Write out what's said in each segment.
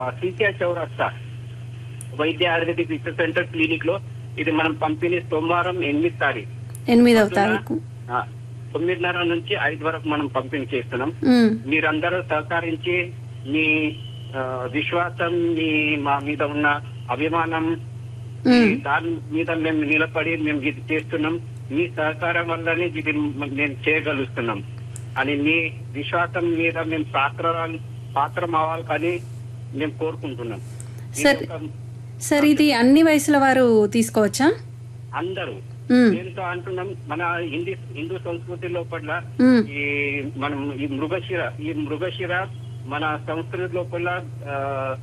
CCR చౌరస్తా వైద్య ayurvedic research centre clinic లో ఇది మనం పంపిణీ సోమవారం ఎనిమిది తారీఖు ఎనిమిదవ తారీఖు ఆ, తొమ్మిదిన్నర నుంచి ఐదు వరకు మనం పంపిణీ చేస్తున్నాం ఉమ్, మీరందరూ సహకరించి మీ ఆ, విశ్వాసం మీ మా మీద ఉన్న అభిమానం ఈ ఉమ్. దాని మీద మేము నిలబడి మేము ఇది చేస్తున్నాం మీ సహకారం వల్లనే ఇది మ- మేము చేయగలుగుతున్నాం అని మీ విశ్వాసం మీద మేము పాత్ర పాత్రం అవ్వాలి కానీ మేము కోరుకుంటున్నాం ఇది సరే. ఒక సార్ ఇది అన్ని వయసుల వారు తీసుకోవచ్చా అందరూ ఉమ్, దీంతో అంటున్నాం మన హిందీ హిందూ సంస్కృతి లోపల ఉమ్, ఈ మనం ఈ మృగశిర ఈ మృగశిర మన సంస్కృతి లోపల ఆ,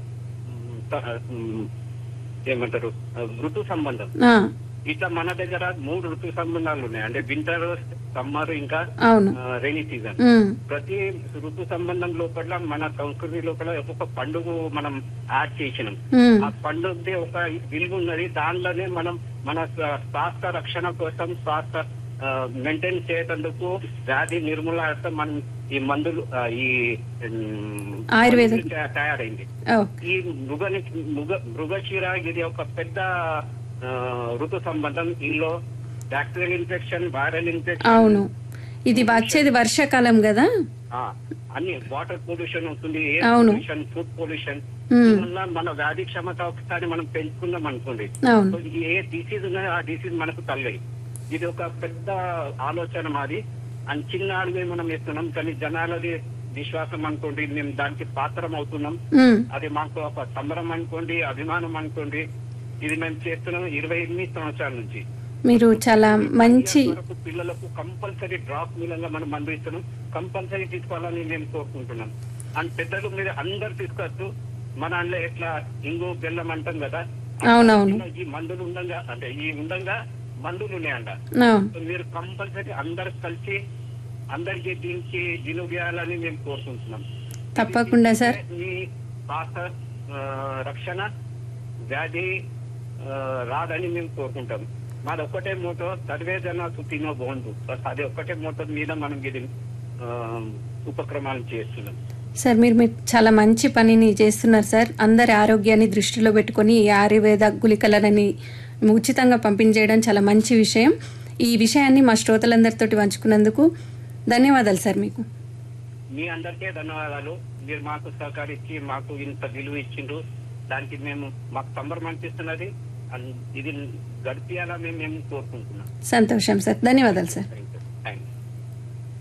త- ఉమ్, ఏమంటారు ఆ, ఋతు సంబంధం ఆ, ఇట్లా మన దగ్గర మూడు ఋతు సంబంధాలు ఉన్నాయి అంటే వింటర్ సమ్మర్ ఇంకా అవును రైనీ సీజన్ ఉమ్, ప్రతి ఋతు సంబంధం లోపల మన సంస్కృతి లోపల ఒక్కొక్క పండుగ మనం యాడ్ చేసినాం ఉమ్, ఆ పండుగ ఒక విలువ ఉన్నది దానిలోనే మనం మన స్వ- స్వాస్థ్య రక్షణ కోసం స్వాస్థ్య మెయింటైన్ చేసేందుకు వ్యాధి నిర్మూలనార్థం మనం ఈ మందులు ఆ, ఈ ఉమ్, ఆయుర్వేద- మందులు తయా- తయారైంది ఓ, ఈ మృగని మృగ మృగశిర ఇది ఒక పెద్ద ఆ, ఋతు సంబంధం ఇందులో బ్యాక్టీరియల్ ఇన్ఫెక్షన్ వైరల్ ఇన్ఫెక్షన్ అవును ఇది వచ్చేది వర్షాకాలం కదా ఆ, అన్ని వాటర్ పొల్యూషన్ అవుతుంది ఎయిర్ అవును. పొల్యూషన్ ఫుడ్ పొల్యూషన్ ఉమ్, మన వ్యాధి క్షమత ఒకసారి మనం పెంచుకుందాం అనుకోండి అవును సో ఇది ఏ డిసీజ్ ఉన్నదో ఆ డిసీజ్ మనకు తగ్గదు ఇది ఒక పెద్ద ఆలోచన మాది అని చిన్న అడుగు మనం వేస్తున్నాం కానీ జనాలది విశ్వాసం అనుకోండి మేము దానికి పాత్రం అవుతున్నాం ఉమ్, అది మాకు ఒక సంబరం అనుకోండి అభిమానం అనుకోండి ఇది మేము చేస్తున్నాం ఇరవై ఎనిమిది సంవత్సరాల నుంచి మీరు చాలా మంచి ఇయర్ వరకు పిల్లలకు కంపల్సరీ డ్రాప్ మూలంగా మనం మందు ఇస్తున్నాం కంపల్సరీ తీసుకోవాలని మేము కోరుకుంటున్నాం అండ్ పెద్దలు మీరు అందరు తీసుకోవచ్చు మన అందులో ఎట్లా ఇంగు బెల్లం అంటాం కదా అవునవును ఈ మందులు ఉండంగా అంటే ఈ ఉండంగా మందులు ఉన్నాయంట అవును సో మీరు కంపల్సరీ అందరు కలిసి అందరికి దీనికి దినువ్యాలని మేము కోరుకుంటున్నాం తప్పకుండా సార్ మీ శ్వాస ఆ, రక్షణ వ్యాధి ఆ, రాదని మేము కోరుకుంటాం మాది ఒక్కటే మోటో సర్వే జన సుఖినో బాగుండు బస్ అది ఒక్కటే మోటో మీద మనం ఇది ఆ, ఉపక్రమాలు చేస్తున్నాం సార్ మీరు మీరు చాలా మంచి పనిని చేస్తున్నారు సార్ అందరి ఆరోగ్యాన్ని దృష్టిలో పెట్టుకొని ఈ ఆయుర్వేద గుళికలని ఉచితంగా పంపించేయడం చాలా మంచి విషయం ఈ విషయాన్ని మా శ్రోతలందరితోటి పంచుకున్నందుకు ధన్యవాదాలు సార్ మీకు మీ అందరికీ ధన్యవాదాలు మీరు మాకు సహకరించి మాకు ఇంత విలువ ఇచ్చిండ్రు దానికి మేము మాకు సంబరం అనిపిస్తున్నది అండ్ ఇది గడిపియాలని మేము కోరుకుంటున్నాం సంతోషం సార్ ధన్యవాదాలు sir thank you thank you